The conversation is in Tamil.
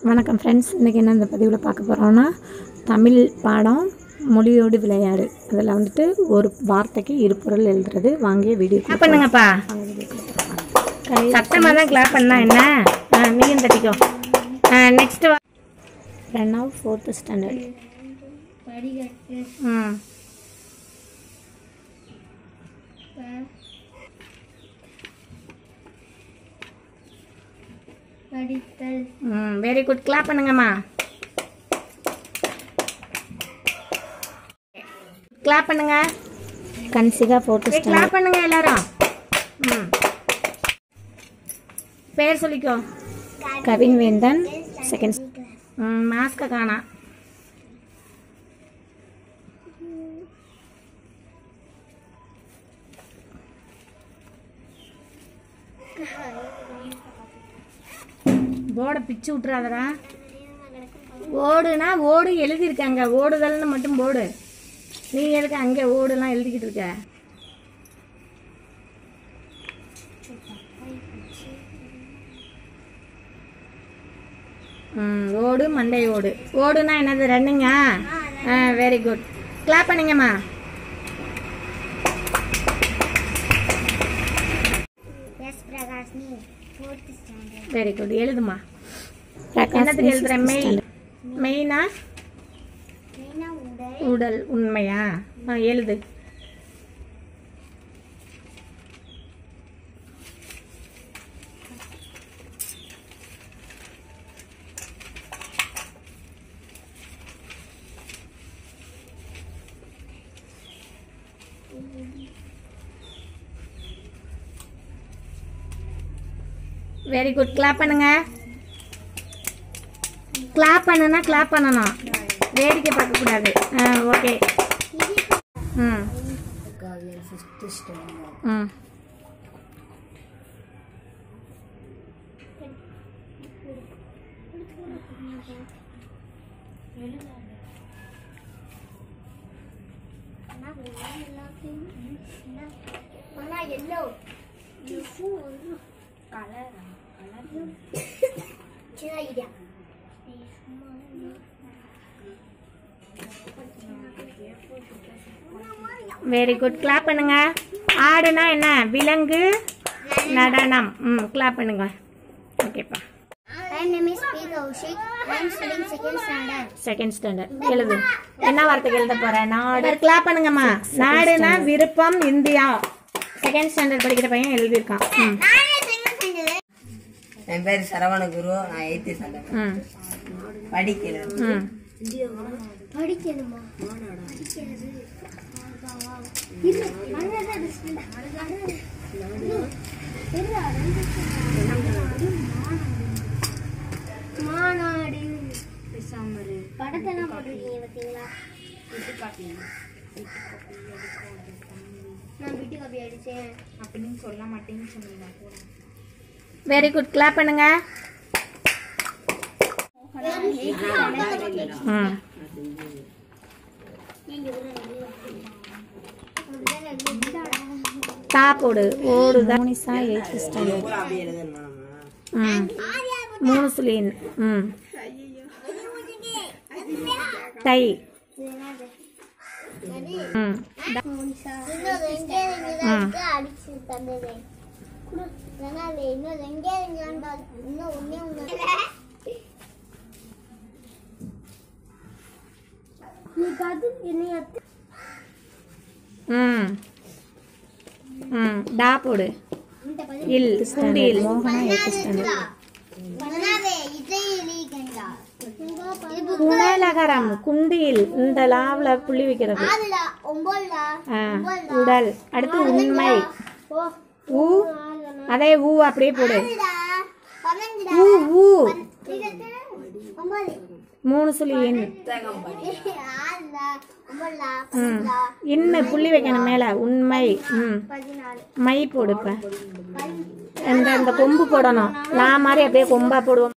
வணக்கம் ஃப்ரெண்ட்ஸ் இன்றைக்கி என்ன இந்த பதிவில் பார்க்க போகிறோம்னா தமிழ் பாடம் மொழியோடு விளையாடு அதில் வந்துட்டு ஒரு வார்த்தைக்கு இரு பொருள் எழுதுறது வாங்கிய வீடியோ என்ன பண்ணுங்கப்பா சத்தமாக தான் கிளாப் பண்ணா என்ன ஆ, நீயும் தட்டிக்கோ நெக்ஸ்ட் ரெண்டாவது ஃபோர்த்து ஸ்டாண்டர்ட் ம் படித்தல் ம் வெரி குட் கிளாப் பண்ணுங்கம்மா கிளாப் பண்ணுங்க கன்சிகா ஃபோர்த்து ஸ்டாண்டர்ட் கிளாப் பண்ணுங்க எல்லாரும் ம் பேர் சொல்லிக்கோ கவின் வேந்தன் செகண்ட் ம் மாஸ்கை காணா போர்டை பிச்சு விட்றாதடா ஓடுனா ஓடு எழுதியிருக்காங்க ஓடுதல்னு மட்டும் போடு நீ எதுக்கு அங்கே ஓடுலாம் எழுதிக்கிட்டு இருக்க ம் ஓடு மண்டை ஓடு ஓடுனா என்னது ரன்னிங்கா ஆ வெரி குட் கிளாப் பண்ணுங்கம்மா yes Prakashni fourth standard very good எழுதுமா பிரகாஷ் என்னத்துக்கு எழுதுற மெய் மெயினா மெயினா உடல் உடல் உண்மையா ஆ எழுது வெரி குட் கிளாப் பண்ணுங்க கிளாப் பண்ணுனா கிளாப் பண்ணணும் வேடிக்கை பார்க்க கூடாது ஆ ஓகே ம் ம் அண்ணா எல்லோ கலர் கலர் சின்ன ஐடியா வெரி குட் கிளாப் பண்ணுங்க ஆடுனா என்ன விலங்கு நடனம் ம் கிளாப் பண்ணுங்க ஓகேப்பா My name is P. Kaushik. I am studying second standard. Second standard எழுது என்ன வார்த்தைக்கு எழுத போறேன் நாடு கிளாப் பண்ணுங்கம்மா நாடுனா விருப்பம் இந்தியா செகண்ட் ஸ்டாண்டர்ட் படிக்கிற பையன் எழுதியிருக்கான் ம் என் பேர் சரவண குரு நான் எயித்து ஸ்டாண்டர்ட் ம் படிக்கிறேன் ம் படிக்கணுமா படிக்கிறது இது மன்னதான் மாநாடு படத்தெல்லாம் போட்டிருக்கீங்க பார்த்தீங்களா நான் வீட்டு காப்பி அடிச்சேன் வெரி குட் கிளாப் பண்ணுங்க ம் தா போடு ஓடுதான் மோனிசா எயித்து ஸ்டாண்டர்ட் அப்படி எழுதணுமா ம் மூணு சுழியின் ம் டை ம் இன்னொரு எங்கே இருக்கு அடிச்சு தந்தது ரெனாலே இன்னொரு எங்கே இங்கேண்டா இன்னும் ஒன்னே ஒன்று நீ கது என்னைய ம் ம் டா போடு இந்த இல் குண்டில் மோகனா எயித்து ஸ்டாண்டர்ட் ரெனாலே இதை லீகண்டா இது குணலகரம் குண்டில் இந்த லாவில் புள்ளி வைக்கிறது ஆறுடா ஒன்பதுடா ஆ, உடல் அடுத்து உண்மை ஓ ஊ அதே ஊ அப்படியே போடு ஆறுடா பன்னெண்டுடா ஊ ஊ இது ஒன்பது மூணு சுழி எண் ஆறுடா ஒன்பதுடா ம் இன்னு புள்ளி வைக்கணும் மேலே உண்மை ம் பதினாலு மை போடு இப்ப இந்த இந்த கொம்பு போடணும் நான் மாதிரி அப்படியே கொம்பா போடுவோம்